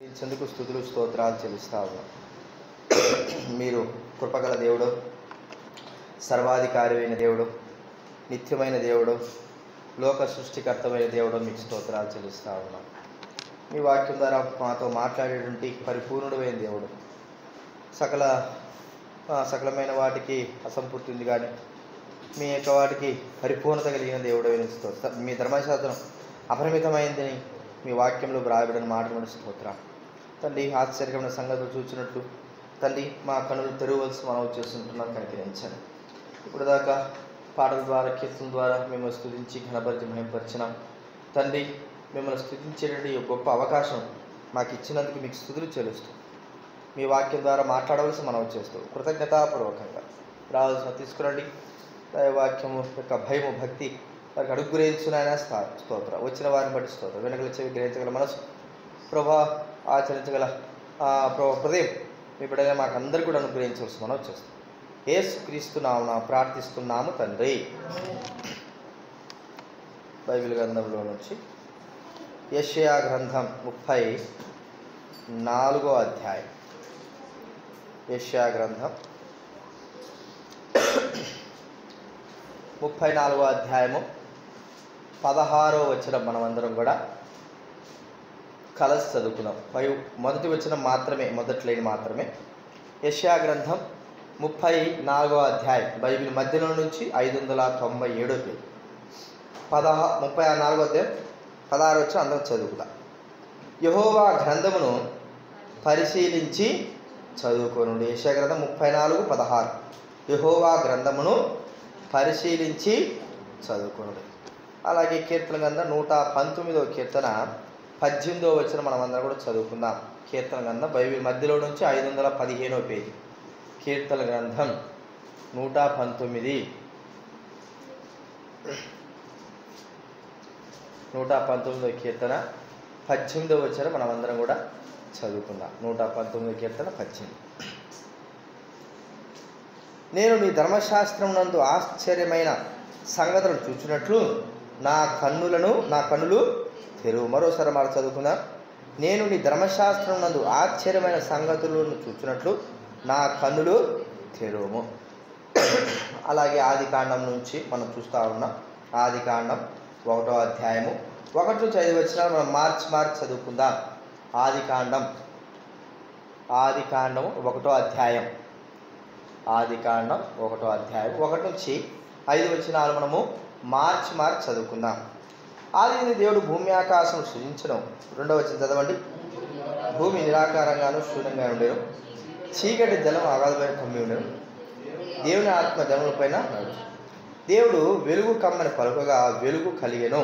చెందుకు స్థుతులు స్తోత్రాలు చెల్లిస్తా ఉన్నాం మీరు కృపగల దేవుడు సర్వాధికారి అయిన దేవుడు నిత్యమైన దేవుడు లోక సృష్టికర్తమైన దేవుడు మీకు స్తోత్రాలు చెల్లిస్తా ఉన్నాం మీ వాక్యం ద్వారా మాతో మాట్లాడేటువంటి పరిపూర్ణుడైన దేవుడు సకల ఆ, సకలమైన వాటికి అసంపూర్తి ఉంది కానీ మీ యొక్క వాటికి పరిపూర్ణత కలిగిన దేవుడు అయిన స్తోత్ర మీ ధర్మశాస్త్రం అపరిమితమైందని మీ వాక్యంలో వ్రాయబడిన మాటలను స్తోత్రం తండ్రి ఆశ్చర్యకరమైన సంగతులు చూచినట్లు తండ్రి మా కనులు తెరవలసి మనం చేస్తుంటున్నాం కనికరించాను ఇప్పుడు దాకా పాటల ద్వారా కీర్తన ద్వారా మిమ్మల్ని స్తుతించి ఘనపరిచి మహింపరిచినాం తండ్రి మిమ్మల్ని స్తుతించేటువంటి ఈ గొప్ప అవకాశం మాకు ఇచ్చినందుకు మీకు స్థుతులు చెల్లిస్తూ మీ వాక్యం ద్వారా మాట్లాడవలసి మనం చేస్తూ కృతజ్ఞతాపూర్వకంగా రావాల్సిన తీసుకురండి వాక్యము యొక్క భయము భక్తి వారికి అనుగ్రహించునైనా స్థా స్తోత్ర వచ్చిన వారిని బట్టి స్తోత్రం వెనకల చెవి గ్రహించగల మనసు ప్రభా ఆచరించగల ఆ, ప్రభా హృదయం మీ బిడ్డగా మాకు అందరు కూడా అనుగ్రహించవలసి మనం చేస్తాం ఏసు క్రీస్తున్నాము ప్రార్థిస్తున్నాము తండ్రి బైబిల్ గ్రంథంలో నుంచి యషయా గ్రంథం ముప్పై నాలుగో అధ్యాయం యషయా గ్రంథం ముప్పై నాలుగో అధ్యాయము పదహారో వచ్చిన మనమందరం కూడా కలసి చదువుకున్నాం పై మొదటి వచ్చిన మాత్రమే మొదటి లైన్ మాత్రమే యష్యా గ్రంథం ముప్పై నాలుగో అధ్యాయం బైబిల్ మధ్యలో నుంచి ఐదు వందల తొంభై ఏడో పేరు పదహా ముప్పై నాలుగో అధ్యాయం పదహారు వచ్చి అందరం చదువుకుందాం యహోవా గ్రంథమును పరిశీలించి చదువుకోనుండి యష్యా గ్రంథం ముప్పై నాలుగు పదహారు యహోవా గ్రంథమును పరిశీలించి చదువుకోనుండి అలాగే కీర్తన గ్రంథం నూట పంతొమ్మిదవ కీర్తన పద్దెనిమిదవ వచ్చిన మనం అందరం కూడా చదువుకుందాం కీర్తన గ్రంథం బైబిల్ మధ్యలో నుంచి ఐదు వందల పదిహేనో పేజీ కీర్తన గ్రంథం నూట పంతొమ్మిది నూట పంతొమ్మిదవ కీర్తన పద్దెనిమిదవ వచ్చిన మనం అందరం కూడా చదువుకుందాం నూట పంతొమ్మిదవ కీర్తన పద్దెనిమిది నేను నీ ధర్మశాస్త్రం నందు ఆశ్చర్యమైన సంగతులను చూచినట్లు నా కన్నులను నా కన్నులు తెరువు మరోసారి మాట చదువుకుందాం నేను నీ ధర్మశాస్త్రం నందు ఆశ్చర్యమైన సంగతులను చూచినట్లు నా కన్నులు తెరువుము అలాగే ఆది కాండం నుంచి మనం చూస్తూ ఉన్నాం ఆది కాండం ఒకటో అధ్యాయము ఒకటి నుంచి ఐదు వచ్చిన మనం మార్చి మార్చి చదువుకుందాం ఆది కాండం ఆది కాండం ఒకటో అధ్యాయం ఆది కాండం ఒకటో అధ్యాయం ఒకటి నుంచి ఐదు వచ్చినాలు మనము మార్చి మార్చి చదువుకుందాం ఆది ఎందు దేవుడు భూమి ఆకాశం సృజించడం రెండవ వచ్చిన చదవండి భూమి నిరాకారంగాను శూన్యంగా ఉండేను చీకటి జలం ఆగాధమైన కమ్మి ఉండేను దేవుని ఆత్మ జనములపైన నడుచు దేవుడు వెలుగు కమ్మని పలుకగా వెలుగు కలిగెను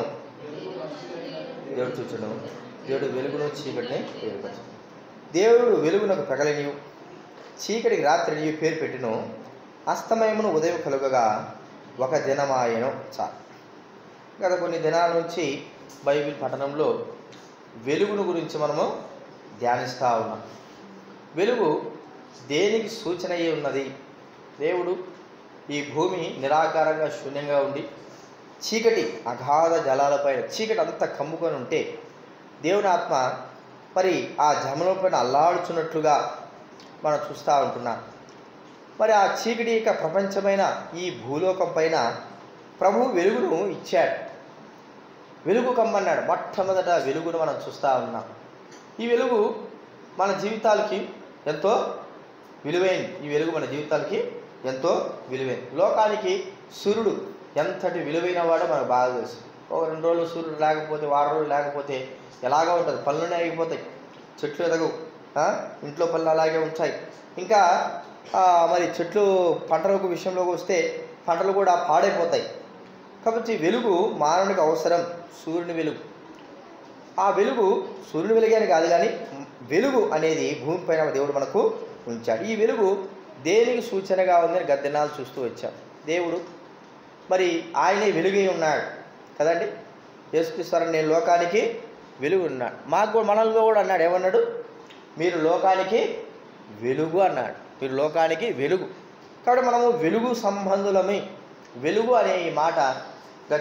దేవుడు చూచను దేవుడు వెలుగును చీకటిని వేరుపరచు దేవుడు వెలుగునకు ప్రగలనియు చీకటికి రాత్రి నీవు పేరు పెట్టిను అస్తమయమును ఉదయం కలుగగా ఒక దినమాయను చా గత కొన్ని దినాల నుంచి బైబిల్ పఠనంలో వెలుగును గురించి మనము ధ్యానిస్తూ ఉన్నాం వెలుగు దేనికి సూచన అయి ఉన్నది దేవుడు ఈ భూమి నిరాకారంగా శూన్యంగా ఉండి చీకటి అగాధ జలాలపైన చీకటి అంతా కమ్ముకొని ఉంటే దేవుని ఆత్మ మరి ఆ జమలపైన అల్లాడుచున్నట్లుగా మనం చూస్తూ ఉంటున్నాం మరి ఆ చీకటి యొక్క ప్రపంచమైన ఈ భూలోకం పైన ప్రభు వెలుగును ఇచ్చాడు వెలుగు కమ్మన్నాడు మొట్టమొదట వెలుగును మనం చూస్తూ ఉన్నాం ఈ వెలుగు మన జీవితాలకి ఎంతో విలువైంది ఈ వెలుగు మన జీవితాలకి ఎంతో విలువైంది లోకానికి సూర్యుడు ఎంతటి విలువైన వాడో మనకు బాగా తెలుసు ఒక రెండు రోజులు సూర్యుడు లేకపోతే వారం రోజులు లేకపోతే ఎలాగా ఉంటుంది పనులనే ఆగిపోతాయి చెట్లు ఎదగవు ఆ? ఇంట్లో పనులు అలాగే ఉంటాయి ఇంకా ఆ, మరి చెట్లు పంటలకు విషయంలోకి వస్తే పంటలు కూడా పాడైపోతాయి కాబట్టి వెలుగు మానవునికి అవసరం సూర్యుని వెలుగు ఆ వెలుగు సూర్యుని వెలుగే అని కాదు కానీ వెలుగు అనేది భూమిపైన దేవుడు మనకు ఉంచాడు ఈ వెలుగు దేనికి సూచనగా ఉందని గద్దెనాలు చూస్తూ వచ్చాం దేవుడు మరి ఆయనే వెలుగై ఉన్నాడు కదండి యేసుక్రీశ్వరం నేను లోకానికి వెలుగు ఉన్నాడు మాకు కూడా మనలో కూడా అన్నాడు ఏమన్నాడు మీరు లోకానికి వెలుగు అన్నాడు మీరు లోకానికి వెలుగు కాబట్టి మనము వెలుగు సంబంధులమే వెలుగు అనే ఈ మాట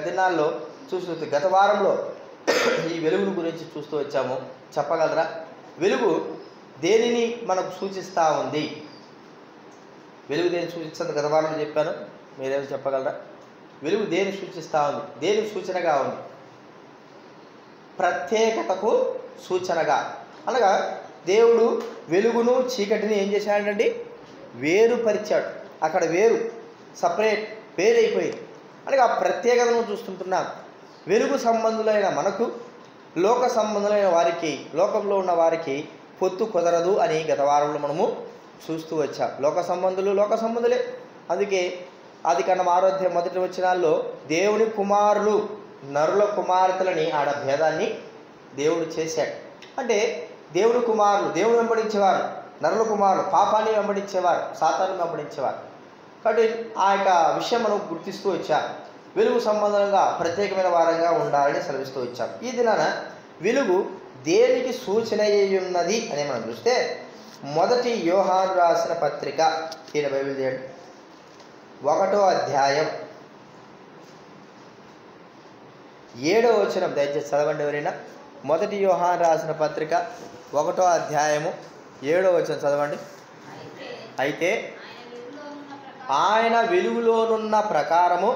గద్దెనాల్లో చూస్తూ గత వారంలో ఈ వెలుగును గురించి చూస్తూ వచ్చాము చెప్పగలరా వెలుగు దేనిని మనకు సూచిస్తూ ఉంది వెలుగు దేని సూచిస్తుంది గత వారంలో చెప్పాను మీరేమో చెప్పగలరా వెలుగు దేని సూచిస్తూ ఉంది దేని సూచనగా ఉంది ప్రత్యేకతకు సూచనగా అనగా దేవుడు వెలుగును చీకటిని ఏం చేశాడండి వేరుపరిచాడు అక్కడ వేరు సపరేట్ వేరైపోయింది అనగా ఆ ప్రత్యేకతను చూస్తుంటున్నాం వెలుగు సంబంధులైన మనకు లోక సంబంధులైన వారికి లోకంలో ఉన్న వారికి పొత్తు కుదరదు అని గత వారంలో మనము చూస్తూ వచ్చాం లోక సంబంధులు లోక సంబంధులే అందుకే ఆది కన్నా ఆరోగ్యం మొదటి వచ్చినాల్లో దేవుని కుమారులు నరుల కుమార్తెలని ఆడ భేదాన్ని దేవుడు చేశాడు అంటే దేవుని కుమారులు దేవుని వెంబడించేవారు నరుల కుమారులు పాపాన్ని వెంబడించేవారు సాతాన్ని వెంబడించేవారు కాబట్టి ఆ యొక్క విషయం మనం గుర్తిస్తూ వచ్చాం వెలుగు సంబంధంగా ప్రత్యేకమైన వారంగా ఉండాలని సెలవిస్తూ వచ్చాం ఈ దినాన వెలుగు దేనికి సూచన అయి ఉన్నది అని మనం చూస్తే మొదటి యోహాను రాసిన పత్రిక ఈయన బైబిల్ చేయండి ఒకటో అధ్యాయం ఏడో వచనం దయచేసి చదవండి ఎవరైనా మొదటి యోహాన్ రాసిన పత్రిక ఒకటో అధ్యాయము ఏడో వచనం చదవండి అయితే అయితే ఆయన వెలుగులోనున్న ప్రకారము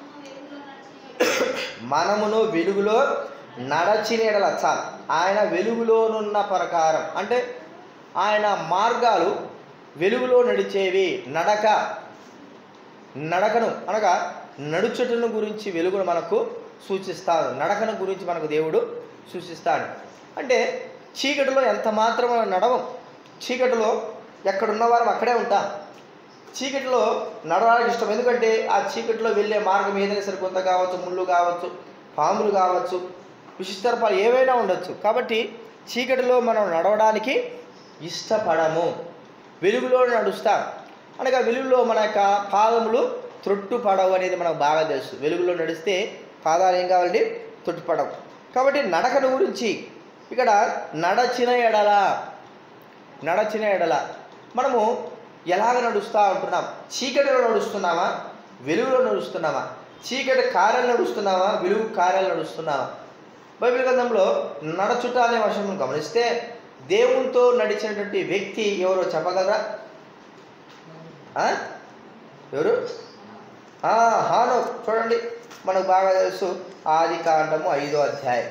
మనమును మనము వెలుగులో నడిచిన వెలుగులో నడచిన ఎడల చాలు ఆయన వెలుగులోనున్న ప్రకారం అంటే ఆయన మార్గాలు వెలుగులో నడిచేవి నడక నడకను అనగా నడుచుటను గురించి వెలుగును మనకు సూచిస్తాడు నడకను గురించి మనకు దేవుడు సూచిస్తాడు అంటే చీకటిలో ఎంత మాత్రం మనం నడవం చీకటిలో ఎక్కడున్న వారం అక్కడే ఉంటాం చీకటిలో నడవడానికి ఇష్టం ఎందుకంటే ఆ చీకటిలో వెళ్ళే మార్గం ఏదైనా సరే కొంత కావచ్చు ముళ్ళు కావచ్చు పాములు కావచ్చు విశిష్టరపాలు ఏవైనా ఉండొచ్చు కాబట్టి చీకటిలో మనం నడవడానికి ఇష్టపడము వెలుగులో నడుస్తాం అనగా వెలుగులో మన యొక్క పాదములు త్రొట్టు పడవు అనేది మనకు బాగా తెలుసు వెలుగులో నడిస్తే పాదాలు ఏం కావాలండి త్రొట్టు పడవు కాబట్టి నడకను గురించి ఇక్కడ నడచిన ఎడల నడచిన ఎడల మనము ఎలాగ నడుస్తూ ఉంటున్నాం చీకటిలో నడుస్తున్నామా వెలుగులో నడుస్తున్నామా చీకటి కార్యాలు నడుస్తున్నామా వెలుగు కార్యాలు నడుస్తున్నామా బైబిల్ గ్రంథంలో నడచుట అనే వర్షం గమనిస్తే దేవునితో నడిచినటువంటి వ్యక్తి ఎవరో చెప్పగలరా ఆ? ఎవరు ఆ, హాను చూడండి మనకు బాగా తెలుసు ఆది కాండము ఐదో అధ్యాయం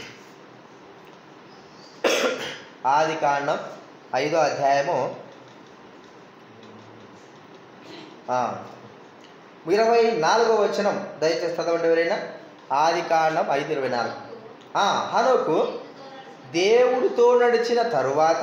ఆది కాండం ఐదో అధ్యాయము ఆ, ఇరవై నాలుగో వచనం దయచేసి చదవండి ఎవరైనా ఆది కాండం ఐదు ఇరవై నాలుగు ఆ, హనోకు దేవుడితో నడిచిన తరువాత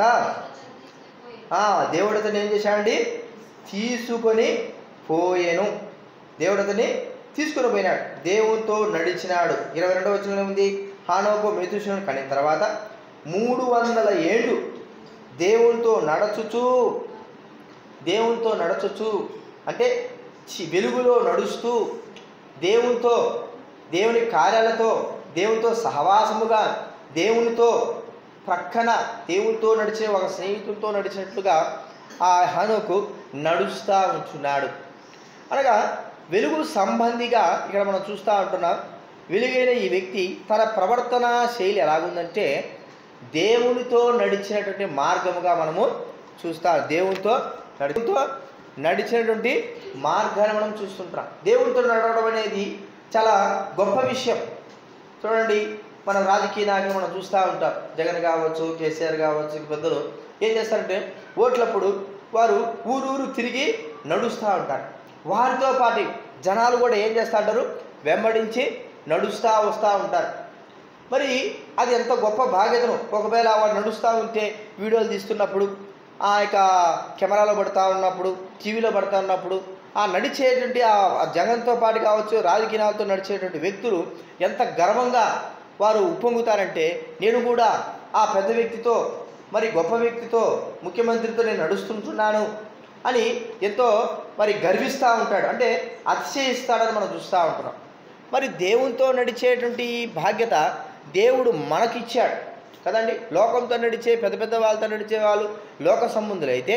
ఆ, దేవుడు అతను ఏం చేశాడండి తీసుకొని పోయెను దేవుడు అతన్ని తీసుకుని పోయినాడు దేవునితో నడిచినాడు ఇరవై రెండవ వచ్చిన ఉంది హానోకు మెతుషును కనిన తర్వాత మూడు వందల ఏళ్ళు దేవునితో నడచుచు దేవునితో నడచుచు అంటే చి- వెలుగులో నడుస్తూ దేవునితో దేవుని కార్యాలతో దేవునితో సహవాసముగా దేవునితో ప్రక్కన దేవునితో నడిచే ఒక స్నేహితులతో నడిచినట్లుగా ఆ హనుకు నడుస్తూ ఉంటున్నాడు అనగా వెలుగు సంబంధిగా ఇక్కడ మనం చూస్తూ ఉంటున్నాం వెలుగైన ఈ వ్యక్తి తన ప్రవర్తన శైలి ఎలాగుందంటే దేవునితో నడిచినటువంటి మార్గముగా మనము చూస్తాం దేవునితో నడితో నడిచినటువంటి మార్గాన్ని మనం చూస్తుంటాం దేవునితో నడవడం అనేది చాలా గొప్ప విషయం చూడండి మన రాజకీయ నాయకులు మనం చూస్తూ ఉంటాం జగన్ కావచ్చు కేసీఆర్ కావచ్చు పెద్దలు ఏం చేస్తారంటే ఓట్లప్పుడు వారు ఊరూరు తిరిగి నడుస్తూ ఉంటారు వారితో పాటు జనాలు కూడా ఏం చేస్తూ ఉంటారు వెంబడించి నడుస్తూ వస్తూ ఉంటారు మరి అది ఎంత గొప్ప బాధ్యతను ఒకవేళ వాడు నడుస్తూ ఉంటే వీడియోలు తీస్తున్నప్పుడు ఆ యొక్క కెమెరాలో పడుతూ ఉన్నప్పుడు టీవీలో పడుతూ ఉన్నప్పుడు ఆ నడిచేటువంటి ఆ ఆ జగన్తో పాటు కావచ్చు రాజకీయాలతో నడిచేటువంటి వ్యక్తులు ఎంత గర్వంగా వారు ఉప్పొంగుతారంటే నేను కూడా ఆ పెద్ద వ్యక్తితో మరి గొప్ప వ్యక్తితో ముఖ్యమంత్రితో నేను నడుస్తుంటున్నాను అని ఎంతో మరి గర్విస్తూ ఉంటాడు అంటే అతిశయిస్తాడని మనం చూస్తూ ఉంటున్నాం మరి దేవునితో నడిచేటువంటి ఈ బాధ్యత దేవుడు మనకిచ్చాడు కదండి లోకంతో నడిచే పెద్ద పెద్ద వాళ్ళతో నడిచే వాళ్ళు లోక సంబంధులు అయితే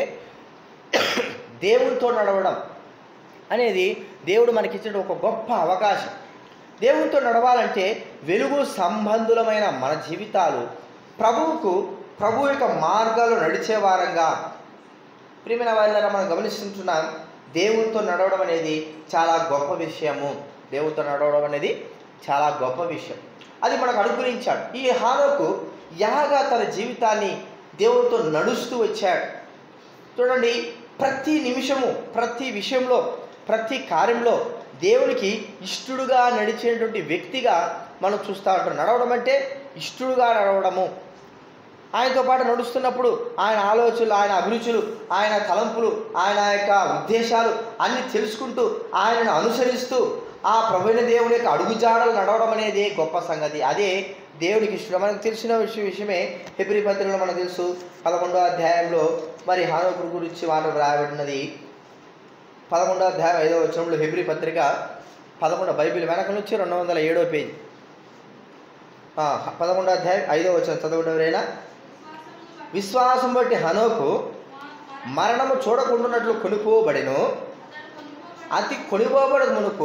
దేవునితో నడవడం అనేది దేవుడు మనకిచ్చిన ఒక గొప్ప అవకాశం దేవునితో నడవాలంటే వెలుగు సంబంధులమైన మన జీవితాలు ప్రభువుకు ప్రభు యొక్క మార్గాలు నడిచే వారంగా ప్రియమైన వాళ్ళ మనం గమనిస్తుంటున్నాం దేవునితో నడవడం అనేది చాలా గొప్ప విషయము దేవునితో నడవడం అనేది చాలా గొప్ప విషయం అది మనకు అనుగ్రహించాడు ఈ హానోకు ఎలాగా తన జీవితాన్ని దేవునితో నడుస్తూ వచ్చాడు చూడండి ప్రతి నిమిషము ప్రతి విషయంలో ప్రతి కార్యంలో దేవునికి ఇష్టడుగా నడిచేటువంటి వ్యక్తిగా మనం చూస్తూ ఉంటాం నడవడం అంటే ఇష్టడుగా నడవడము ఆయనతో పాటు నడుస్తున్నప్పుడు ఆయన ఆలోచనలు ఆయన అభిరుచులు ఆయన తలంపులు ఆయన యొక్క ఉద్దేశాలు అన్ని తెలుసుకుంటూ ఆయనను అనుసరిస్తూ ఆ ప్రభుైన దేవుని యొక్క అడుగుజాడలు నడవడం అనేది గొప్ప సంగతి అదే దేవుడికి ఇష్టం మనకు తెలిసిన విషయం విషయమే హెబ్రి పత్రికలో మనకు తెలుసు పదకొండో అధ్యాయంలో మరి హానోకుడు గురించి మాట వ్రాయబడినది పదకొండో అధ్యాయం ఐదో వచనంలో హెబ్రి పత్రిక పదకొండో బైబిల్ వెనక నుంచి రెండు వందల ఏడో పేజీ ఆ, పదకొండో అధ్యాయం ఐదో వచనం చదవడం ఎవరైనా విశ్వాసం బట్టి హనోకు మరణము చూడకుండానట్లు కొనుక్కోబడిను అతి కొనిపోబడక మునుపు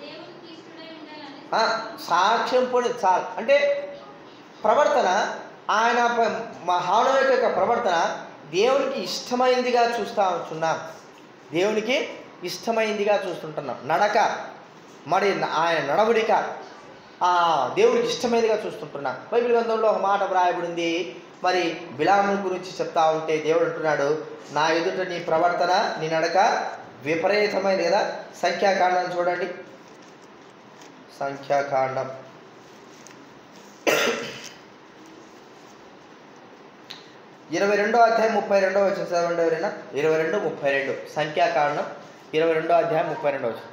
ఆ, సాక్ష్యం పొడి చా అంటే ప్రవర్తన ఆయన ప- మా హానోయక యొక్క ప్రవర్తన దేవునికి ఇష్టమైందిగా చూస్తూ ఉంటున్నాం దేవునికి ఇష్టమైందిగా చూస్తుంటున్నాం నడక మరి ఆయన నడవడిక ఆ దేవుడికి ఇష్టమైనదిగా చూస్తుంటున్నాం బైబిల్ గ్రంథంలో ఒక మాట వ్రాయబడింది మరి బిలాము గురించి చెప్తా ఉంటే దేవుడు అంటున్నాడు నా ఎదుట నీ ప్రవర్తన నీ నడక విపరీతమైనది కదా సంఖ్యాకాండం చూడండి సంఖ్యాకాండం ఇరవై రెండో అధ్యాయం ముప్పై రెండో వచ్చిన చదవండి ఎవరైనా ఇరవై రెండు ముప్పై రెండు సంఖ్యాకాండం ఇరవై రెండో అధ్యాయం ముప్పై రెండో వచ్చిన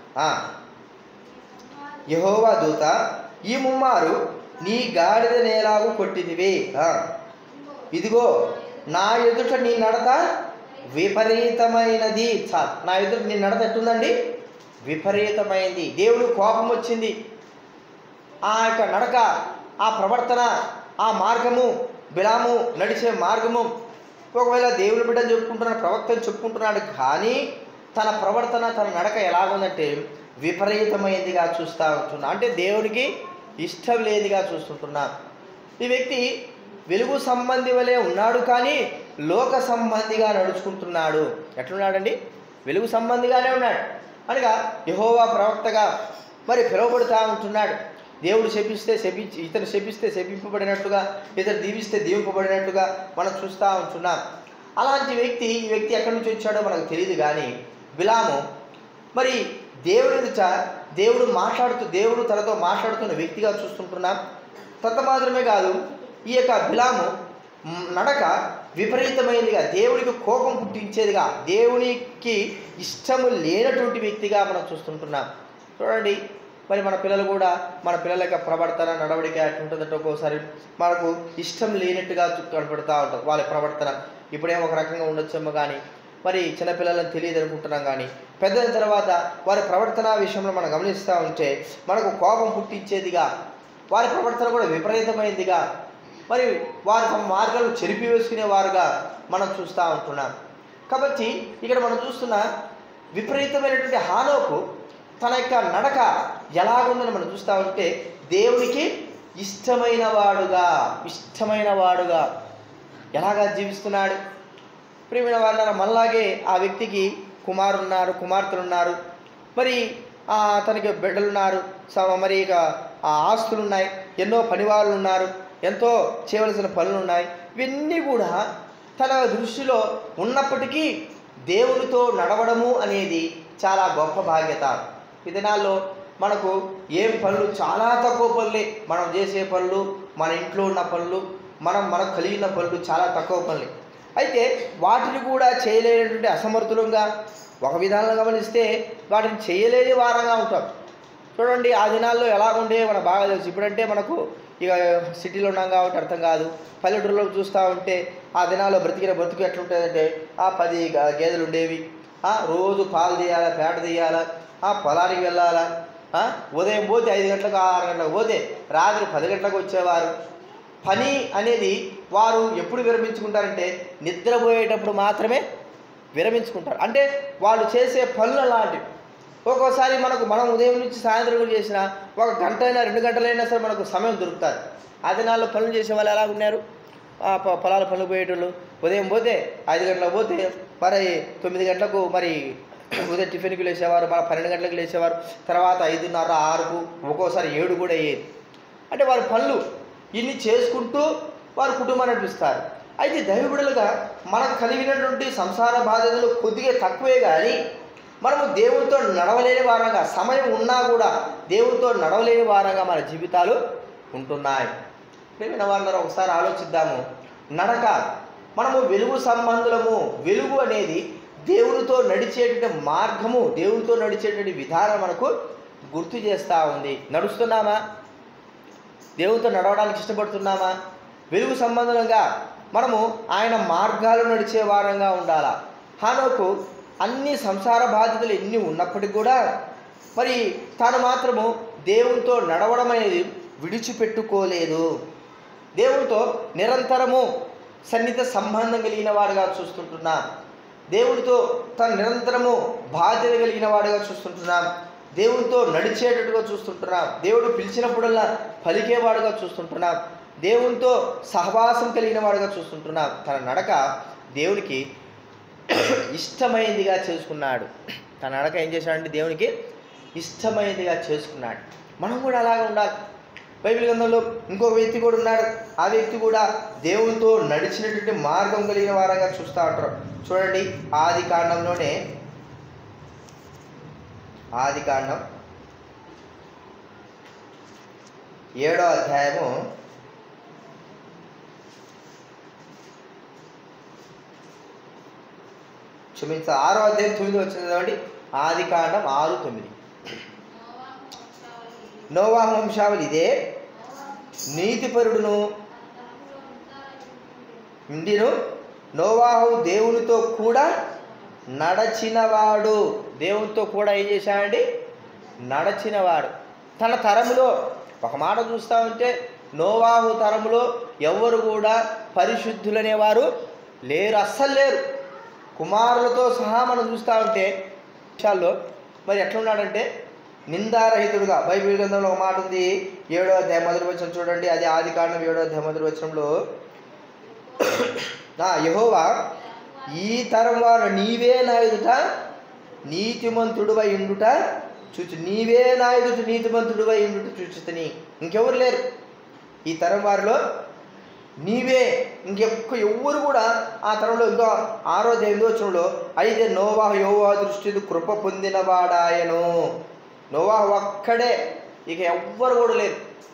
యహోవా దూత ఈ ముమ్మారు నీ గాడిద నేలాగు కొట్టిదివి ఆ, ఇదిగో నా ఎదుట నీ నడత విపరీతమైనది చా నా ఎదుట నీ నడత ఎట్టుందండి విపరీతమైంది దేవుడు కోపం వచ్చింది ఆ యొక్క నడక ఆ ప్రవర్తన ఆ మార్గము బిలాము నడిచే మార్గము ఒకవేళ దేవుని బిడ్డని చెప్పుకుంటున్నాడు ప్రవక్తని చెప్పుకుంటున్నాడు కానీ తన ప్రవర్తన తన నడక ఎలాగుందంటే విపరీతమైనదిగా చూస్తూ ఉంటున్నా అంటే దేవునికి ఇష్టం లేనిగా చూస్తుంటున్నా ఈ వ్యక్తి వెలుగు సంబంధి వలె ఉన్నాడు కానీ లోక సంబంధిగా నడుచుకుంటున్నాడు ఎట్లున్నాడండి వెలుగు సంబంధిగానే ఉన్నాడు అనగా యహోవా ప్రవక్తగా మరి పిలువబడుతూ ఉంటున్నాడు దేవుడు శపిస్తే శపించి ఇతను శపిస్తే శపింపబడినట్టుగా ఇతను దీవిస్తే దీవింపబడినట్టుగా మనం చూస్తూ ఉంటున్నాం అలాంటి వ్యక్తి ఈ వ్యక్తి ఎక్కడి నుంచి వచ్చాడో మనకు తెలియదు కానీ బిలాము మరి దేవుడి ఎదుట దేవుడు మాట్లాడుతూ దేవుడు తనతో మాట్లాడుతున్న వ్యక్తిగా చూస్తుంటున్నాం తత మాత్రమే కాదు ఈ యొక్క బిలాము మ్, నడక విపరీతమైనదిగా దేవుడికి కోపం పుట్టించేదిగా దేవునికి ఇష్టము లేనటువంటి వ్యక్తిగా మనం చూస్తుంటున్నాం చూడండి మరి మన పిల్లలు కూడా మన పిల్లల యొక్క ప్రవర్తన నడవడిక ఎట్లుంటుందంటే ఒక్కోసారి మనకు ఇష్టం లేనట్టుగా చూ- కనపడుతూ ఉంటుంది వాళ్ళ ప్రవర్తన ఇప్పుడేమో ఒక రకంగా ఉండొచ్చేమో కానీ మరి చిన్నపిల్లలను తెలియదు అనుకుంటున్నాం కానీ పెద్దల తర్వాత వారి ప్రవర్తన విషయంలో మనం గమనిస్తూ ఉంటే మనకు కోపం పుట్టించేదిగా వారి ప్రవర్తన కూడా విపరీతమైనదిగా మరి వారి తమ మార్గాలు చెరిపివేసుకునే వారుగా మనం చూస్తూ ఉంటున్నాం కాబట్టి ఇక్కడ మనం చూస్తున్న విపరీతమైనటువంటి హానోకు తన యొక్క నడక ఎలాగుందని మనం చూస్తూ ఉంటే దేవునికి ఇష్టమైన వాడుగా ఇష్టమైన వాడుగా ఎలాగా జీవిస్తున్నాడు ప్రియమైన వాళ్ళ మనలాగే ఆ వ్యక్తికి కుమారులు ఉన్నారు కుమార్తెలు ఉన్నారు మరి ఆ, తనకి బిడ్డలు ఉన్నారు సమ- మరి ఇక ఆ ఆస్తులు ఉన్నాయి ఎన్నో పనివాళ్ళు ఉన్నారు ఎంతో చేయవలసిన పనులు ఉన్నాయి ఇవన్నీ కూడా తన దృష్టిలో ఉన్నప్పటికీ దేవునితో నడవడము అనేది చాలా గొప్ప బాధ్యత ఈ దినాల్లో మనకు ఏం పనులు చాలా తక్కువ పనులే మనం చేసే పనులు మన ఇంట్లో ఉన్న పనులు మనం మనకు కలిగిన పనులు చాలా తక్కువ పనులే అయితే వాటిని కూడా చేయలేనటువంటి అసమర్థులంగా ఒక విధానంలో గమనిస్తే వాటిని చేయలేని వారంగా ఉంటాం చూడండి ఆ దినాల్లో ఎలా ఉండే మనకు బాగా తెలుసు ఇప్పుడంటే మనకు ఇక సిటీలో ఉన్నాం కాబట్టి అర్థం కాదు పల్లెటూరులో చూస్తూ ఉంటే ఆ దినాల్లో బ్రతికిన బ్రతుకు ఎట్లుంటుందంటే ఆ పది గ- గేదెలు ఉండేవి ఆ రోజు పాలు తీయాలా పేట తీయాలా ఆ పొలానికి వెళ్ళాలా ఆ ఉదయం పోతే ఐదు గంటలకు ఆరు గంటలకు పోతే రాత్రి పది గంటలకు వచ్చేవారు పని అనేది వారు ఎప్పుడు విరమించుకుంటారంటే నిద్రపోయేటప్పుడు మాత్రమే విరమించుకుంటారు అంటే వాళ్ళు చేసే పనులు అలాంటివి ఒక్కోసారి మనకు మనం ఉదయం నుంచి సాయంత్రం కూడా చేసిన ఒక గంట అయినా రెండు గంటలైనా సరే మనకు సమయం దొరుకుతుంది ఆ దినాల్లో పనులు చేసే వాళ్ళు ఎలా ఉన్నారు ఆ పొ- పొలాల పనులు పోయేటోళ్ళు ఉదయం పోతే ఐదు గంటలకు పోతే మరి తొమ్మిది గంటలకు మరి ఉదయం టిఫిన్కి లేచేవారు మళ్ళీ పన్నెండు గంటలకు లేచేవారు తర్వాత ఐదున్నర ఆరుకు ఒక్కోసారి ఏడు కూడా అయ్యేది అంటే వారి పనులు ఇన్ని చేసుకుంటూ వారు కుటుంబాన్ని నడిపిస్తారు అయితే దైవబిడలుగా మనకు కలిగినటువంటి సంసార బాధ్యతలు కొద్దిగా తక్కువే కానీ మనము దేవునితో నడవలేని వారంగా సమయం ఉన్నా కూడా దేవునితో నడవలేని వారంగా మన జీవితాలు ఉంటున్నాయి ప్రేమైన వాళ్ళందరూ ఒకసారి ఆలోచిద్దాము నడక మనము వెలుగు సంబంధులము వెలుగు అనేది దేవునితో నడిచేటువంటి మార్గము దేవునితో నడిచేటువంటి విధానం మనకు గుర్తు చేస్తూ ఉంది నడుస్తున్నామా దేవునితో నడవడానికి ఇష్టపడుతున్నామా వెలుగు సంబంధంగా మనము ఆయన మార్గాలు నడిచే వారంగా ఉండాలా హానోకు అన్ని సంసార బాధ్యతలు ఎన్ని ఉన్నప్పటికీ కూడా మరి తాను మాత్రము దేవునితో నడవడం అనేది విడిచిపెట్టుకోలేదు దేవునితో నిరంతరము సన్నిహిత సంబంధం కలిగిన వాడుగా చూస్తుంటున్నాం దేవునితో తను నిరంతరము బాధ్యత కలిగిన వాడుగా చూస్తుంటున్నాం దేవునితో నడిచేటట్టుగా చూస్తుంటున్నాం దేవుడు పిలిచినప్పుడల్లా పలికేవాడుగా చూస్తుంటున్నాం దేవునితో సహవాసం కలిగిన వాడుగా చూస్తుంటున్నాం తన నడక దేవునికి ఇష్టమైందిగా చేసుకున్నాడు తన నడక ఏం చేశాడంటే దేవునికి ఇష్టమైనదిగా చేసుకున్నాడు మనం కూడా అలాగే ఉండాలి బైబిల్ గ్రంథంలో ఇంకొక వ్యక్తి కూడా ఉన్నాడు ఆ వ్యక్తి కూడా దేవునితో నడిచినటువంటి మార్గం కలిగిన వారంగా చూస్తూ ఉంటారు చూడండి ఆది కాండంలోనే ఆది కాండం ఏడో అధ్యాయము క్షమించ ఆరో అధ్యాయం తొమ్మిది వచ్చింది చదవండి ఆది కాండం ఆరు తొమ్మిది నోవాహు వంశావళి ఇదే నీతిపరుడును ఇండిను నోవాహు దేవునితో కూడా నడచినవాడు దేవునితో కూడా ఏం చేశాడండి నడచినవాడు తన తరములో ఒక మాట చూస్తూ ఉంటే నోవాహు తరములో ఎవరు కూడా పరిశుద్ధులనేవారు లేరు అస్సలు లేరు కుమారులతో సహా మనం చూస్తూ ఉంటే విషయాల్లో మరి ఎట్లున్నాడంటే నిందారహితుడుగా బైబిల్ గ్రంథంలో ఒక మాట ఉంది ఏడో అధ్యాయం మొదటి వచనం చూడండి అది ఆది కాండం ఏడో అధ్యాయం మొదటి వచనంలో నా యహోవా ఈ తరం వారు నీవే నా ఎదుట నీతిమంతుడువై ఉండుట చూచు నీవే నా ఎదుట నీతిమంతుడువై ఉండుట చూచుతని ఇంకెవరు లేరు ఈ తరం వారిలో నీవే ఇంకెక్క ఎవ్వరు కూడా ఆ తరంలో ఇంకో ఆరో ఎనిమిదో వచనంలో అయితే నోవాహు యోవా దృష్టి కృప పొందినవాడాయను నోవాహు ఒక్కడే ఇక ఎవ్వరు కూడా లేరు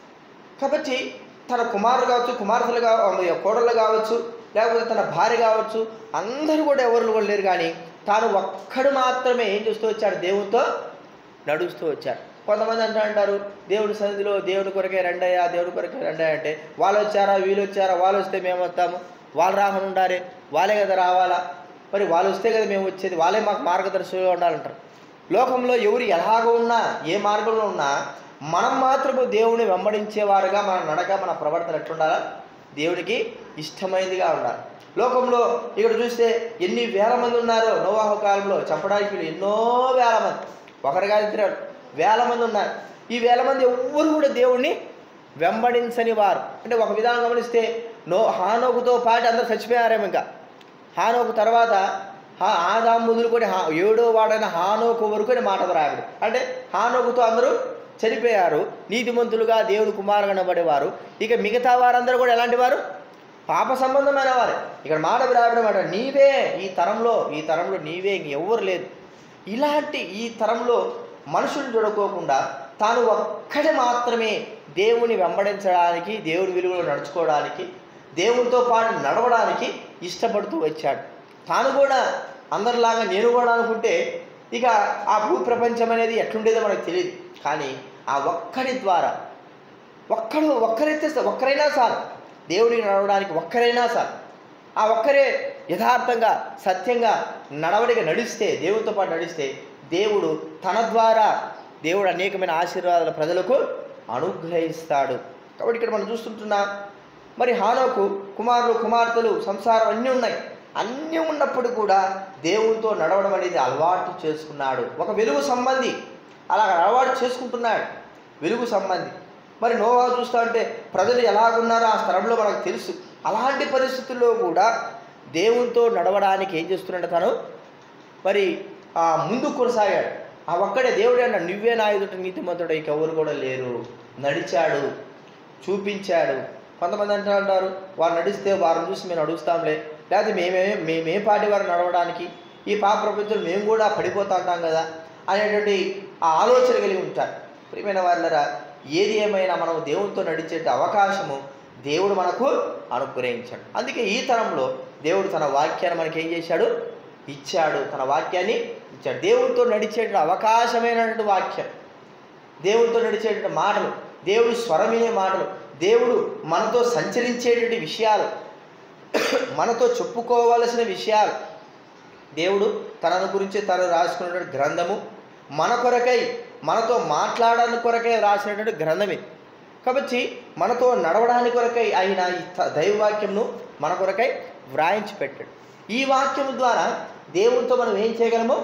కాబట్టి తన కుమారులు కావచ్చు కుమార్తెలు కావచ్చు కోడళ్ళు కావచ్చు లేకపోతే తన భార్య కావచ్చు అందరూ కూడా ఎవరు కూడా లేరు కానీ తాను ఒక్కడు మాత్రమే ఏం చేస్తూ వచ్చాడు దేవునితో నడుస్తూ వచ్చాడు కొంతమంది అంటూ అంటారు దేవుడి సన్నిధిలో దేవుడి కొరకే రండయ్యా దేవుడి కొరకే రండయ్యా అంటే వాళ్ళు వచ్చారా వీళ్ళు వచ్చారా వాళ్ళు వస్తే మేము వస్తాము వాళ్ళు రాకుండా ఉండాలి వాళ్ళే కదా రావాలా మరి వాళ్ళు వస్తే కదా మేము వచ్చేది వాళ్ళే మాకు మార్గదర్శకులుగా ఉండాలంటారు లోకంలో ఎవరు ఎలాగ ఉన్నా ఏ మార్గంలో ఉన్నా మనం మాత్రము దేవుని వెంబడించేవారుగా మన నడక మన ప్రవర్తన ఎట్లుండాలా దేవునికి ఇష్టమైనదిగా ఉండాలి లోకంలో ఇక్కడ చూస్తే ఎన్ని వేల మంది ఉన్నారో నోవాహు కాలంలో చంపడానికి వీళ్ళు ఎన్నో వేల మంది ఒకరు కాదు ఇద్దరు కాదు, వేల మంది ఉన్నారు ఈ వేల మంది ఎవ్వరు కూడా దేవుణ్ణి వెంబడించని వారు అంటే ఒక విధానం గమనిస్తే నో హానోకుతో పాటు అందరు చచ్చిపోయారేమో ఇంకా హానోకు తర్వాత హా ఆదాం మొదలుకొని హా ఏడో వాడైన హానోకు వరకు అని మాట రాయబడి అంటే హానోకుతో అందరూ చనిపోయారు నీతిమంతులుగా దేవుని కుమారుగా అనబడేవారు ఇక మిగతా వారందరూ కూడా ఎలాంటి వారు పాప సంబంధమైన వారే ఇక్కడ మాట రాయబడమాట నీవే ఈ తరంలో ఈ తరంలో నీవే ఇంక ఎవ్వరు లేదు ఇలాంటి ఈ తరంలో మనుషులు చూడకోకుండా తాను ఒక్కడే మాత్రమే దేవుని వెంబడించడానికి దేవుని విలువలో నడుచుకోవడానికి దేవునితో పాటు నడవడానికి ఇష్టపడుతూ వచ్చాడు తాను కూడా అందరిలాగా నేను కూడా అనుకుంటే ఇక ఆ భూ ప్రపంచం అనేది ఎట్లుండేదో మనకు తెలియదు కానీ ఆ ఒక్కడి ద్వారా ఒక్కడు ఒక్కరైతే స- ఒక్కరైనా సార్ దేవుడికి నడవడానికి ఒక్కరైనా సార్ ఆ ఒక్కరే యథార్థంగా సత్యంగా నడవడిగా నడిస్తే దేవునితో పాటు నడిస్తే దేవుడు తన ద్వారా దేవుడు అనేకమైన ఆశీర్వాదాలు ప్రజలకు అనుగ్రహిస్తాడు కాబట్టి ఇక్కడ మనం చూస్తుంటున్నాం మరి హానోకు కుమారులు కుమార్తెలు సంసారం అన్నీ ఉన్నాయి అన్నీ ఉన్నప్పుడు కూడా దేవునితో నడవడం అనేది అలవాటు చేసుకున్నాడు ఒక వెలుగు సంబంధి అలా అలవాటు చేసుకుంటున్నాడు వెలుగు సంబంధి మరి నోవా చూస్తా అంటే ప్రజలు ఎలాగున్నారో ఆ స్థలంలో మనకు తెలుసు అలాంటి పరిస్థితుల్లో కూడా దేవునితో నడవడానికి ఏం చేస్తున్నాడు తను మరి ఆ ముందు కొనసాగాడు ఆ ఒక్కడే దేవుడే అన్న నువ్వే నా ఎదుట నీతిమంతుడు ఇక ఎవరు కూడా లేరు నడిచాడు చూపించాడు కొంతమంది అంటూ అంటారు వారు నడిస్తే వారిని చూసి మేము నడుస్తాంలే లేకపోతే మేమే మేమే పాటి వారు నడవడానికి ఈ పాప ప్రపంచంలో మేము కూడా పడిపోతా ఉంటాం కదా అనేటువంటి ఆ ఆలోచన కలిగి ఉంటారు ప్రియమైన వాళ్ళరా ఏది ఏమైనా మనం దేవునితో నడిచే అవకాశము దేవుడు మనకు అనుగ్రహించాడు అందుకే ఈ తరంలో దేవుడు తన వాక్యాన్ని మనకి ఏం చేశాడు ఇచ్చాడు తన వాక్యాన్ని ఇచ్చాడు దేవుడితో నడిచే అవకాశమైనటువంటి వాక్యం దేవుడితో నడిచేటువంటి మాటలు దేవుడు స్వరం వినే మాటలు దేవుడు మనతో సంచరించేటువంటి విషయాలు మనతో చెప్పుకోవలసిన విషయాలు దేవుడు తనను గురించి తను రాసుకున్నటువంటి గ్రంథము మన కొరకై మనతో మాట్లాడడానికి కొరకై రాసినటువంటి గ్రంథమే కాబట్టి మనతో నడవడానికి కొరకై ఆయన ఈ త- దైవవాక్యంను మన కొరకై వ్రాయించి పెట్టాడు ఈ వాక్యం ద్వారా దేవునితో మనం ఏం చేయగలము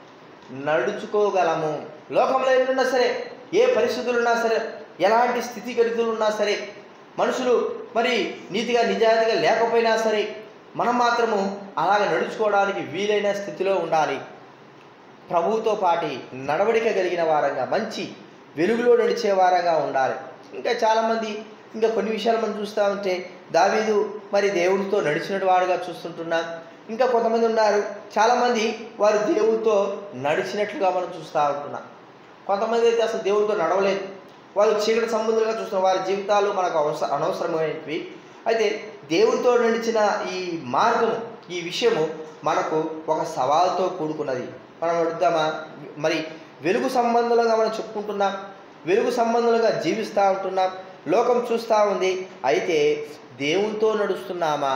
నడుచుకోగలము లోకంలో ఎన్నున్నా సరే ఏ పరిస్థితులు ఉన్నా సరే ఎలాంటి స్థితిగతులు ఉన్నా సరే మనుషులు మరి నీతిగా నిజాయితీగా లేకపోయినా సరే మనం మాత్రము అలాగ నడుచుకోవడానికి వీలైన స్థితిలో ఉండాలి ప్రభువుతో పాటి నడవడిక కలిగిన వారంగా మంచి వెలుగులో నడిచే వారంగా ఉండాలి ఇంకా చాలామంది ఇంకా కొన్ని విషయాలు మనం చూస్తూ ఉంటే దావీదు మరి దేవుడితో నడిచిన వాడుగా చూస్తుంటున్నాం ఇంకా కొంతమంది ఉన్నారు చాలామంది వారు దేవుడితో నడిచినట్లుగా మనం చూస్తూ ఉంటున్నాం కొంతమంది అయితే అసలు దేవుడితో నడవలేదు వాళ్ళు చీకటి సంబంధులుగా చూస్తున్న వారి జీవితాలు మనకు అవసర అనవసరమైనవి అయితే దేవుడితో నడిచిన ఈ మార్గము ఈ విషయము మనకు ఒక సవాల్తో కూడుకున్నది మనం అడుగుతామా మరి వెలుగు సంబంధులుగా మనం చెప్పుకుంటున్నాం వెలుగు సంబంధులుగా జీవిస్తూ ఉంటున్నాం లోకం చూస్తూ ఉంది అయితే దేవునితో నడుస్తున్నామా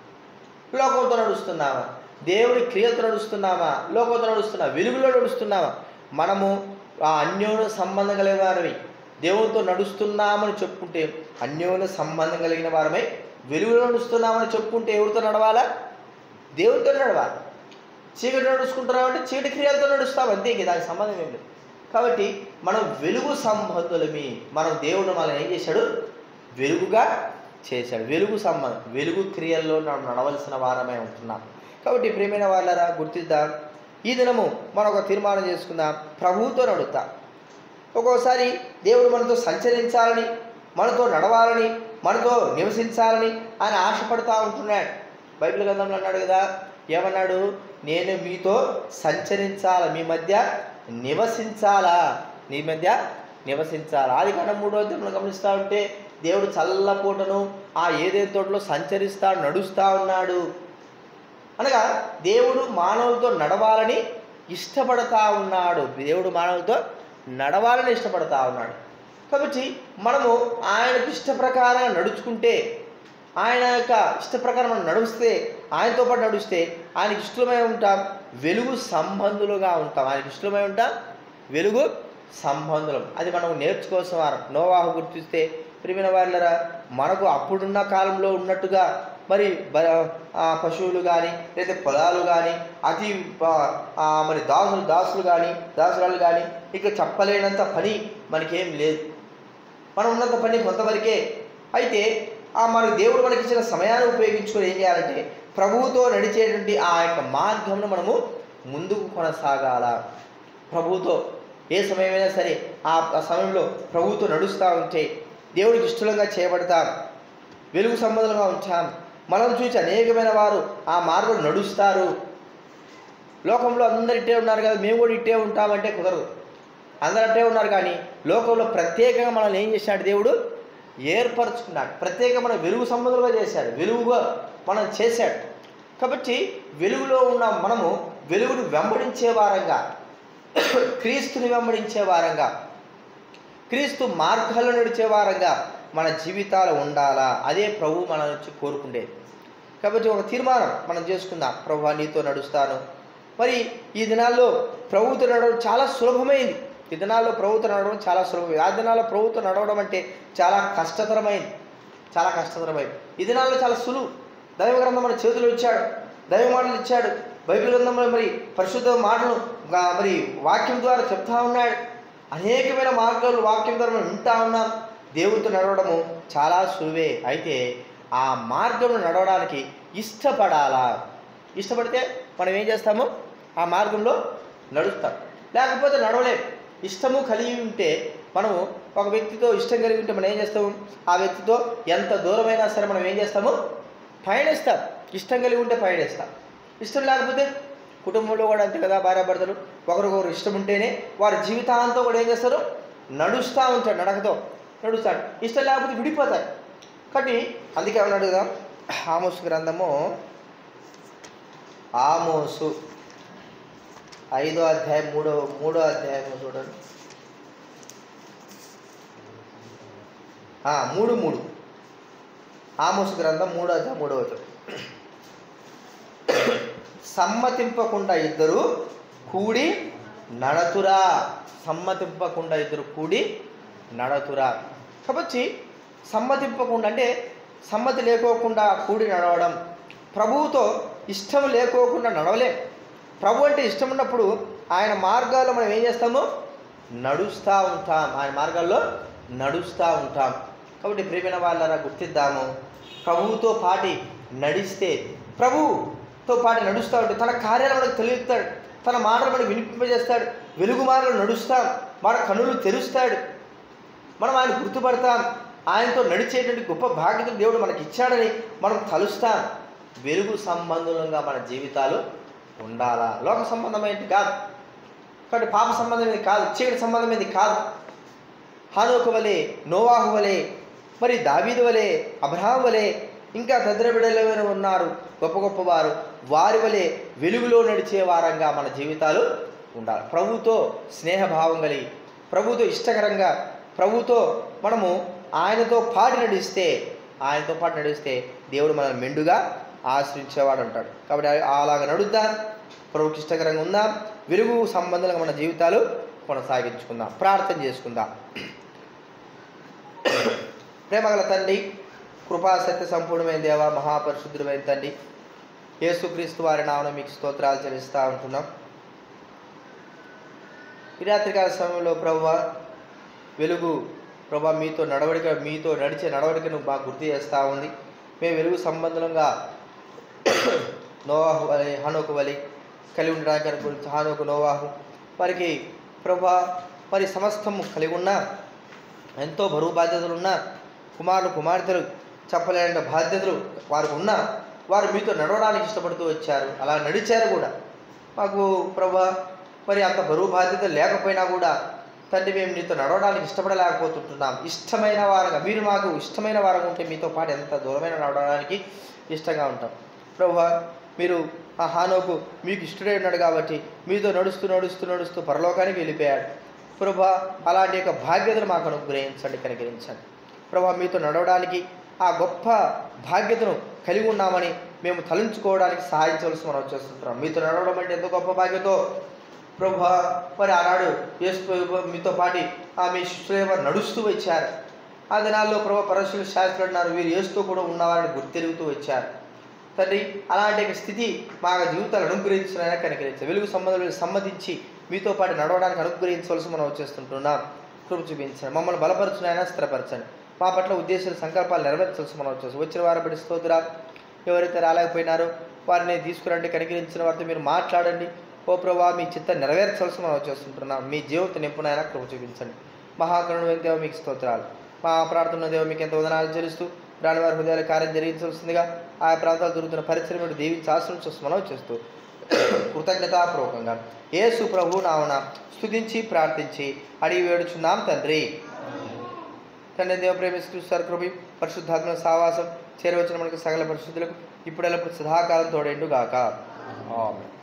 లోకంతో నడుస్తున్నామా దేవుడి క్రియతో నడుస్తున్నామా లోకంతో నడుస్తున్నా వెలుగులో నడుస్తున్నామా మనము ఆ అన్యోన్య సంబంధం కలిగిన వారమై దేవునితో నడుస్తున్నామని చెప్పుకుంటే అన్యోన్య సంబంధం కలిగిన వారమై వెలుగులో నడుస్తున్నామని చెప్పుకుంటే ఎవరితో నడవాలా దేవునితో నడవాలి చీకటి నడుచుకుంటున్నామంటే చీకటి క్రియలతో నడుస్తాం అంతే ఇంక దానికి సంబంధం ఏం లేదు కాబట్టి మనం వెలుగు సంబంధులమి మనం దేవుడు మనం ఏం చేశాడు వెలుగుగా చేశాడు వెలుగు సంబంధం వెలుగు క్రియల్లో మనం నడవలసిన వారమే ఉంటున్నాం కాబట్టి ప్రేమైన వాళ్ళరా గుర్తిద్దాం ఈ దినము మనం ఒక తీర్మానం చేసుకుందాం ప్రభువుతో నడుద్దాం ఒక్కోసారి దేవుడు మనతో సంచరించాలని మనతో నడవాలని మనతో నివసించాలని ఆయన ఆశపడుతూ ఉంటున్నాడు బైబిల్ గ్రంథంలో అన్నాడు కదా ఏమన్నాడు నేను మీతో సంచరించాలా మీ మధ్య నివసించాలా నీ మధ్య నివసించాలా ఆది కాండం మూడో అధ్యాయంలో గమనిస్తూ ఉంటే దేవుడు చల్లపూటను ఆ ఏదే తోటలో సంచరిస్తా నడుస్తూ ఉన్నాడు అనగా దేవుడు మానవులతో నడవాలని ఇష్టపడతా ఉన్నాడు దేవుడు మానవులతో నడవాలని ఇష్టపడతా ఉన్నాడు కాబట్టి మనము ఆయనకు ఇష్ట ప్రకారం నడుచుకుంటే ఆయన యొక్క ఇష్ట ప్రకారం మనం నడుస్తే ఆయనతో పాటు నడుస్తే ఆయనకి ఇష్టమై ఉంటాం వెలుగు సంబంధులుగా ఉంటాం ఆయనకి ఇష్టమై ఉంటాం వెలుగు సంబంధులం అది మనం నేర్చుకోవాల్సిన వారం నోవాహు గుర్తిస్తే ప్రియమైన వాళ్ళరా మనకు అప్పుడున్న కాలంలో ఉన్నట్టుగా మరి బ ఆ పశువులు కానీ లేదా పొలాలు కానీ అతి ప- ఆ మరి దాసులు దాసులు కానీ దాసురాలు కానీ ఇక చెప్పలేనంత పని మనకేం లేదు మనం ఉన్నంత పని కొంతవరకే అయితే ఆ మనకు దేవుడు మనకి ఇచ్చిన సమయాన్ని ఉపయోగించుకొని ఏం చేయాలంటే ప్రభువుతో నడిచేటువంటి ఆ యొక్క మార్గంను మనము ముందుకు కొనసాగాల ప్రభువుతో ఏ సమయమైనా సరే ఆ ఆ సమయంలో ప్రభువుతో నడుస్తూ ఉంటే దేవుడికి ఇష్టంగా చేయబడతాం వెలుగు సంబంధంగా ఉంటాం మనం చూసి అనేకమైన వారు ఆ మార్గం నడుస్తారు లోకంలో అందరు ఇట్టే ఉన్నారు కదా మేము కూడా ఇట్టే ఉంటామంటే కుదరదు అందరు అట్టే ఉన్నారు కానీ లోకంలో ప్రత్యేకంగా మనల్ని ఏం చేశాడు దేవుడు ఏర్పరచుకున్నాడు ప్రత్యేకంగా మన వెలుగు సంబంధంగా చేశాడు వెలుగుగా మనం చేశాడు కాబట్టి వెలుగులో ఉన్న మనము వెలుగును వెంబడించే వారంగా క్రీస్తుని వెంబడించే వారంగా క్రీస్తు మార్గాల్లో నడిచే వారంగా మన జీవితాలు ఉండాలా అదే ప్రభు మన నుంచి కోరుకుండేది కాబట్టి ఒక తీర్మానం మనం చేసుకుందాం ప్రభు నీతో నడుస్తాను మరి ఈ దినాల్లో ప్రభుతో నడవడం చాలా సులభమైంది ఈ దినాల్లో ప్రభుతో నడవడం చాలా సులభమైంది ఆ దినాల్లో ప్రభుతో నడవడం అంటే చాలా కష్టతరమైంది చాలా కష్టతరమైంది ఈ దినాల్లో చాలా సులువు దైవ గ్రంథం మన చేతులు ఇచ్చాడు దైవ మాటలు ఇచ్చాడు బైబిల్ గ్రంథంలో మరి పరిశుద్ధ మాటలు గా- మరి వాక్యం ద్వారా చెప్తా ఉన్నాడు అనేకమైన మార్గాలు వాక్యం ద్వారా మనం వింటా ఉన్నాం దేవుడితో నడవడము చాలా సులువే అయితే ఆ మార్గంలో నడవడానికి ఇష్టపడాలా ఇష్టపడితే మనం ఏం చేస్తాము ఆ మార్గంలో నడుస్తాం లేకపోతే నడవలేం ఇష్టము కలిగి ఉంటే మనము ఒక వ్యక్తితో ఇష్టం కలిగి ఉంటే మనం ఏం చేస్తాము ఆ వ్యక్తితో ఎంత దూరమైనా సరే మనం ఏం చేస్తాము పయనిస్తాం ఇష్టం కలిగి ఉంటే పయనిస్తాం ఇష్టం లేకపోతే కుటుంబంలో కూడా అంతే కదా భార్యాభర్తలు ఒకరికొకరు ఇష్టం ఉంటేనే వారి జీవితాంతం కూడా ఏం చేస్తారు నడుస్తూ ఉంటాడు నడకతో నడుస్తాడు ఇష్టం లేకపోతే విడిపోతాడు కాబట్టి అందుకే ఏమన్నాడు కదా ఆమోసు గ్రంథము ఆమోసు ఐదో అధ్యాయం మూడో మూడో అధ్యాయం చూడండి ఆ, మూడు మూడు ఆమోసు గ్రంథం మూడో అధ్యాయం మూడో వచనం సమ్మతింపకుండా ఇద్దరు కూడి నడతురా సమ్మతింపకుండా ఇద్దరు కూడి నడతురా కాబట్టి సమ్మతింపకుండా అంటే సమ్మతి లేకోకుండా కూడి నడవడం ప్రభువుతో ఇష్టం లేకోకుండా నడవలేం ప్రభు అంటే ఇష్టం ఉన్నప్పుడు ఆయన మార్గాల్లో మనం ఏం చేస్తాము నడుస్తూ ఉంటాం ఆయన మార్గాల్లో నడుస్తూ ఉంటాం కాబట్టి ప్రియమైన వాళ్ళరా గుర్తిద్దాము ప్రభువుతో పాటి నడిస్తే ప్రభువుతో పాటి నడుస్తూ ఉంటే తన కార్యాలు మనకు తెలియస్తాడు తన మాటలు మనకు వినిపింపజేస్తాడు వెలుగు మార్గంలో నడుస్తాం మన కనులు తెరుస్తాడు మనం ఆయన గుర్తుపడతాం ఆయనతో నడిచేటువంటి గొప్ప భాగ్యతను దేవుడు మనకి ఇచ్చాడని మనం తలుస్తాం వెలుగు సంబంధంగా మన జీవితాలు ఉండాలా లోక సంబంధమైనది కాదు కాబట్టి పాప సంబంధమైనది కాదు చీకటి సంబంధమైనది కాదు హానోకు వలె నోవాహు వలె మరి దావీదు వలె అబ్రహాం వలె ఇంకా తదిర బిడ్డలు ఉన్నారు గొప్ప గొప్ప వారు వారి వలె వెలుగులో నడిచే వారంగా మన జీవితాలు ఉండాలి ప్రభుతో స్నేహభావం కలిగి ప్రభుతో ఇష్టకరంగా ప్రభుతో మనము ఆయనతో పాటు నడిస్తే ఆయనతో పాటు నడిస్తే దేవుడు మనల్ని మెండుగా ఆశ్రయించేవాడు అంటాడు కాబట్టి అలాగ నడుద్దాం ప్రభుకి ఇష్టకరంగా ఉందాం వెలుగు సంబంధంగా మన జీవితాలు కొనసాగించుకుందాం ప్రార్థన చేసుకుందాం ప్రేమగల తండ్రి కృపా సత్య సంపూర్ణమైన దేవ మహాపరిశుద్ధుడమైన తండ్రి యేసుక్రీస్తు వారి నామను మీకు స్తోత్రాలు చెల్లిస్తూ ఉంటున్నాం ఈ రాత్రికాల సమయంలో ప్రభు వెలుగు ప్రభా మీతో నడవడిక మీతో నడిచే నడవడికను బాగా గుర్తు చేస్తూ ఉంది మేము వెలుగు సంబంధంగా నోవాహు వలె హనోకు వలె కలిగి ఉండడానికి అనుకూలించి హానోకు నోవాహు వారికి ప్రభా మరి సమస్తము కలిగి ఉన్న ఎంతో బరువు బాధ్యతలు ఉన్న కుమారులు కుమార్తెలు చెప్పలేని బాధ్యతలు వారికి ఉన్న వారు మీతో నడవడానికి ఇష్టపడుతూ వచ్చారు అలా నడిచారు కూడా మాకు ప్రభా మరి అంత బరువు బాధ్యత లేకపోయినా కూడా తండ్రి మేము నీతో నడవడానికి ఇష్టపడలేకపోతుంటున్నాం ఇష్టమైన వారుగా మీరు మాకు ఇష్టమైన వారుగా ఉంటే మీతో పాటు ఎంత దూరమైన నడవడానికి ఇష్టంగా ఉంటాం ప్రభా మీరు ఆ హానోకు మీకు ఇష్టడై ఉన్నాడు కాబట్టి మీతో నడుస్తూ నడుస్తూ నడుస్తూ పరలోకానికి వెళ్ళిపోయాడు ప్రభా అలాంటి యొక్క బాధ్యతను మాకు అనుగ్రహించండి కనికరించండి ప్రభా మీతో నడవడానికి ఆ గొప్ప బాధ్యతను కలిగి ఉన్నామని మేము తలంచుకోవడానికి సహాయించవలసి మనం చేస్తుంటున్నాం మీతో నడవడం అంటే ఎంత గొప్ప బాధ్యతో ప్రభా మరి ఆనాడు యేసు ప్రభు మీతో పాటి ఆ మీ శిష్యులు నడుస్తూ వచ్చారు ఆ దినాల్లో ప్రభా పరశులు శాస్త్రులు అన్నారు వీరు యేసుతో కూడా ఉన్నవారిని గుర్తిరుగుతూ వచ్చారు తండ్రి అలాంటి ఒక స్థితి మా జీవితాలు అనుగ్రహించిన కనికరించారు వెలుగు సంబంధం సమ్మతించి మీతో పాటు నడవడానికి అనుగ్రహించవలసి మనం వచ్చేస్తుంటున్నాం కృప చూపించండి మమ్మల్ని బలపరచునైనా స్థిరపరచండి మా పట్ల ఉద్దేశాలు సంకల్పాలు నెరవేర్చవలసి మనం వచ్చేసి వచ్చిన వారు బట్టి స్తోత్రా ఎవరైతే రాలేకపోయినారో వారిని తీసుకురండి కనికరించిన వారితో మీరు మాట్లాడండి ఓ ప్రభా మీ చిత్తం నెరవేర్చవలసి మనం వచ్చేస్తుంటున్నాం మీ జీవిత నింపునైనా కృప చూపించండి మహాకరుణ దేవ మీకు స్తోత్రాలు మా ప్రార్థన దేవ మీకు ఎంత వదనాలు చెల్లిస్తూ రాని వారి హృదయాల కార్యం జరిగించవలసిందిగా ఆయా ప్రాంతాలు దొరుకుతున్న పరిచయం మీరు దీవించి ఆశ్రయించు మనం చేస్తూ కృతజ్ఞతాపూర్వకంగా యేసు ప్రభు నామన స్తుతించి ప్రార్థించి అడిగి వేడుచున్నాం తండ్రి తండ్రి దేవ ప్రేమిస్తూ కృపి పరిశుద్ధాత్మ సావాసం చేరవచ్చిన మనకు సకల పరిశుద్ధులకు ఇప్పుడెల్లప్పుడు సదాకాలం తోడేండు గాక ఆమెన్